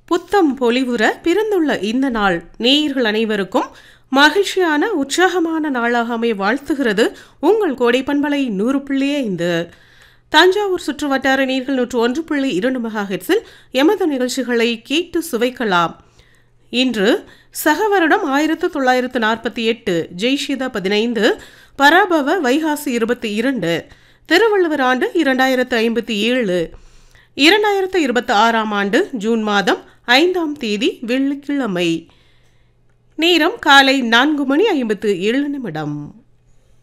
புத்தம் பொலிவுற பிறந்துள்ள இந்த நாள் நேயர்கள் அனைவருக்கும் மகிழ்ச்சியான உற்சாகமான நாளாக அமைய வாழ்த்துகிறது உங்கள் கோடை பண்பலை நூறு புள்ளி ஐந்து தஞ்சாவூர் சுற்று வட்டார நீர்கள் நூற்று ஒன்று புள்ளி இரண்டு மெகா ஹெட்ஸில் எமது நிகழ்ச்சிகளை கேட்டு சுவைக்கலாம் இன்று சக வருடம் ஆயிரத்து தொள்ளாயிரத்து நாற்பத்தி எட்டு ஜெய்ஷிதா பதினைந்து பராபவ வைகாசி இருபத்தி இரண்டு திருவள்ளுவர் ஆண்டு இரண்டாயிரத்து ஐம்பத்தி ஏழு இரண்டாயிரத்து இருபத்தி ஆறாம் ஆண்டு ஜூன் மாதம் ஐந்தாம் தேதி வெள்ளிக்கிழமை நேரம் காலை நான்கு மணி ஐம்பத்து ஏழு நிமிடம்